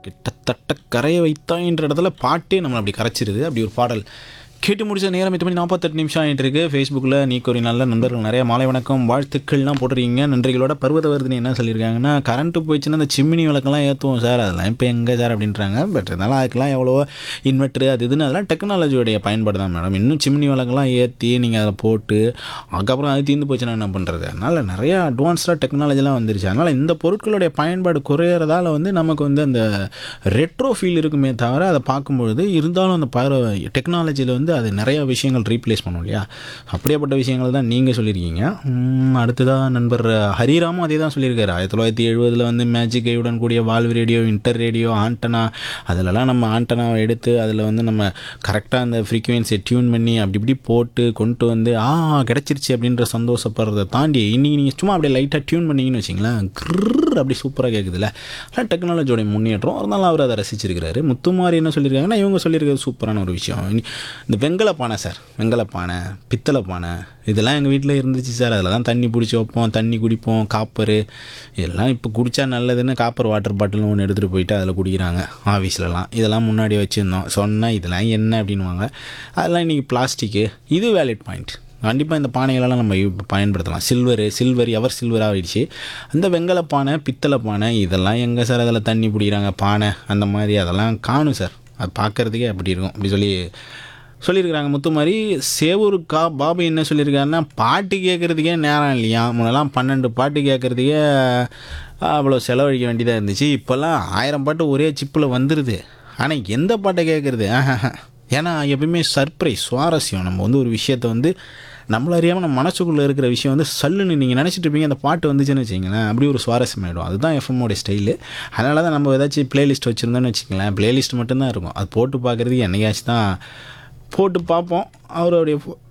கிட்டத்தட்ட கரையை வைத்தான்ற இடத்துல பாட்டே நம்மளை அப்படி கரைச்சிருது அப்படி ஒரு பாடல் கேட்டு முடிச்ச நேரம் எட்டு மணி நாற்பத்தெட்டு நிமிஷம் ஆகிட்டு இருக்கு ஃபேஸ்புக்கில் நீக்கு ஒரு நல்ல நண்பர்கள் நிறைய மாலை வணக்கம் வாழ்த்துக்கள்லாம் போட்டிருக்கீங்க நன்றிகளோட பருவதவர்தினி என்ன சொல்லியிருக்காங்கன்னா கரண்ட்டு போயிடுச்சுன்னா அந்த சிம்மினி விளக்கெல்லாம் ஏற்றுவோம் சார் அதெல்லாம் இப்போ எங்கே சார் அப்படின்றாங்க பட் இருந்தாலும் அதுக்கெல்லாம் எவ்வளோ இன்வெர்ட்ரு அது இதுன்னு அதெல்லாம் டெக்னாலஜியோடைய பயன்பாடு தான் மேடம் இன்னும் சிம்னி விளக்கெல்லாம் ஏற்றி நீங்கள் அதை போட்டு அதுக்கப்புறம் அது தீர்ந்து போச்சுன்னா என்ன பண்ணுறது அதனால் நிறைய அட்வான்ஸ்டாக டெக்னாலஜிலாம் வந்துருச்சு அதனால் இந்த பொருட்களுடைய பயன்பாடு குறையிறதால வந்து நமக்கு வந்து அந்த ரெட்ரோ ஃபீல் இருக்குமே தவிர அதை பார்க்கும்பொழுது இருந்தாலும் அந்த பர டெக்னாலஜியில் வந்து அது நிறைய விஷயங்கள் ரீப்ளேஸ் பண்ணும் இல்லையா அப்படியேப்பட்ட விஷயங்கள் தான் நீங்கள் சொல்லியிருக்கீங்க உம், அடுத்ததாக நண்பர் ஹரிராமும் அதே தான் சொல்லியிருக்காரு ஆயிரத்தி தொள்ளாயிரத்தி எழுபதில் வந்து மேஜிக் கையுடன் கூடிய valve radio inter radio antenna அதிலலாம் நம்ம ஆண்டனாவை எடுத்து அதில் வந்து நம்ம கரெக்டாக அந்த ஃப்ரீக்குவென்சியை டியூன் பண்ணி அப்படி இப்படி போட்டு கொண்டு வந்து ஆ கிடச்சிருச்சு அப்படின்ற சந்தோஷப்படுறதை தாண்டி இன்றைக்கி நீங்கள் சும்மா அப்படியே லைட்டாக டியூன் பண்ணீங்கன்னு வச்சிங்களேன் கிர் அப்படி சூப்பராக கேட்குதுல்ல அதான் டெக்னாலஜியோடைய முன்னேற்றம் அதனால அவர் அதை ரசிச்சிருக்கிறாரு முத்துமாரி என்ன சொல்லியிருக்காங்கன்னா இவங்க சொல்லியிருக்கிறது சூப்பரான ஒரு விஷயம் இனி- இந்த வெங்கல பானை சார் வெங்கல பானை பித்தளை பானை இதெல்லாம் எங்கள் வீட்டில் இருந்துச்சு சார் அதில் தான் தண்ணி பிடிச்சி வைப்போம் தண்ணி குடிப்போம் காப்பரு இதெல்லாம் இப்போ குடித்தா நல்லதுன்னு காப்பர் வாட்டர் பாட்டில் ஒன்று எடுத்துகிட்டு போயிட்டு அதில் குடிக்கிறாங்க ஆஃபீஸ்லலாம் இதெல்லாம் முன்னாடி வச்சுருந்தோம் சொன்னால் இதெல்லாம் என்ன அப்படின்வாங்க அதெல்லாம் இன்றைக்கி பிளாஸ்டிக்கு இது வேலிட் பாயிண்ட் கண்டிப்பாக இந்த பானைகளெல்லாம் நம்ம யூ- பயன்படுத்தலாம் சில்வரு சில்வர் எவர் சில்வராக ஆயிடுச்சு அந்த வெங்கல பானை பித்தளை பானை இதெல்லாம் எங்கே சார் அதில் தண்ணி பிடிக்கிறாங்க பானை அந்த மாதிரி அதெல்லாம் காணும் சார் அது பார்க்குறதுக்கே அப்படி இருக்கும் அப்படி சொல்லி சொல்லியிருக்கிறாங்க முத்து மாதிரி சேவூருக்கா பாபு என்ன சொல்லியிருக்காருன்னா பாட்டு கேட்குறதுக்கே நேரம் இல்லையா முன்னெல்லாம் பன்னெண்டு பாட்டு கேட்குறதுக்கே அவ்வளோ செலவழிக்க வேண்டியதாக இருந்துச்சு இப்போல்லாம் ஆயிரம் பாட்டு ஒரே சிப்பில் வந்துடுது ஆனால் எந்த பாட்டை கேட்குறது ஏன்னா எப்பயுமே சர்ப்ரைஸ் சுவாரஸ்யம் நம்ம வந்து ஒரு விஷயத்தை வந்து நம்மள அறியாமல் நம்ம மனசுக்குள்ளே இருக்கிற விஷயம் வந்து சல்லுன்னு நீங்கள் நினச்சிட்டு இருப்பீங்க அந்த பாட்டு வந்துச்சுன்னு வச்சிங்களேன் அப்படி ஒரு சுவாரஸ்யம் ஆகிடும் அதுதான் எஃப்எம்மோட ஸ்டைலு அதனால தான் நம்ம ஏதாச்சும் பிளேலிஸ்ட் வச்சுருந்தோன்னு வச்சுங்களேன் பிளேலிஸ்ட் மட்டும்தான் இருக்கும் அது போட்டு பார்க்குறதுக்கு என்னைக்காச்சும் தான் போட்டு பார்ப்போம் அவருடைய